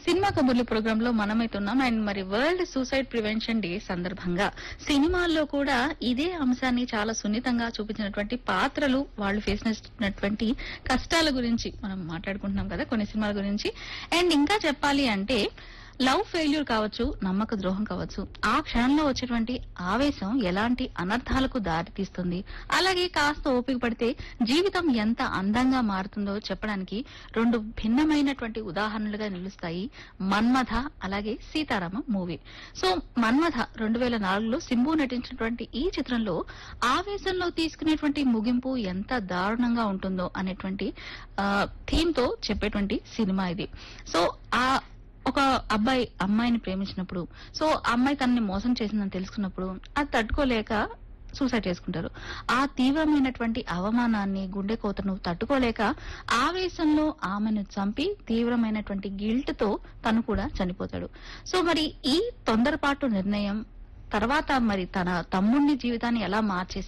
cinema కబుర్లు programme లో మనమైతున్నాం అండ్ మరి వరల్డ్ సూసైడ్ ప్రివెన్షన్ డే సందర్భంగా సినిమాల్లో కూడా ఇదే అంశాన్ని చాలా సున్నితంగా చూపించినటువంటి పాత్రలు వాళ్ళు ఫేస్ చేసినటువంటి కష్టాల గురించి మనం మాట్లాడుకుంటున్నాం కదా కొన్ని సినిమాల గురించి అండ్ ఇంకా చెప్పాలి అంటే లవ్ ఫెయిల్యూర్ కావచ్చు నమ్మక ద్రోహం కావచ్చు ఆ క్షణంలో వచ్చేటువంటి ఆవేశం ఎలాంటి అనర్థాలకు దారి తీస్తుంది అలాగే కాస్త ఓపిక పడితే జీవితం ఎంత అందంగా మారుతుందో చెప్పడానికి రెండు భిన్నమైనటువంటి ఉదాహరణలుగా నిలుస్తాయి మన్మథ అలాగే సీతారామ మూవీ సో మన్మథ రెండు వేల నాలుగులో సింబు నటించినటువంటి ఈ చిత్రంలో ఆవేశంలో తీసుకునేటువంటి ముగింపు ఎంత దారుణంగా ఉంటుందో అనేటువంటి థీమ్ తో చెప్పేటువంటి సినిమా ఇది సో ఆ ఒక అబ్బాయి అమ్మాయిని ప్రేమించినప్పుడు సో ఆ అమ్మాయి తనని మోసం చేసిందని తెలుసుకున్నప్పుడు అది తట్టుకోలేక సూసైడ్ చేసుకుంటారు ఆ తీవ్రమైనటువంటి అవమానాన్ని గుండె కోతను తట్టుకోలేక ఆవేశంలో ఆమెను చంపి తీవ్రమైనటువంటి గిల్ట్ తో తను కూడా చనిపోతాడు సో మరి ఈ తొందరపాటు నిర్ణయం తర్వాత మరి తన తమ్ముడిని జీవితాన్ని ఎలా మార్చేసింది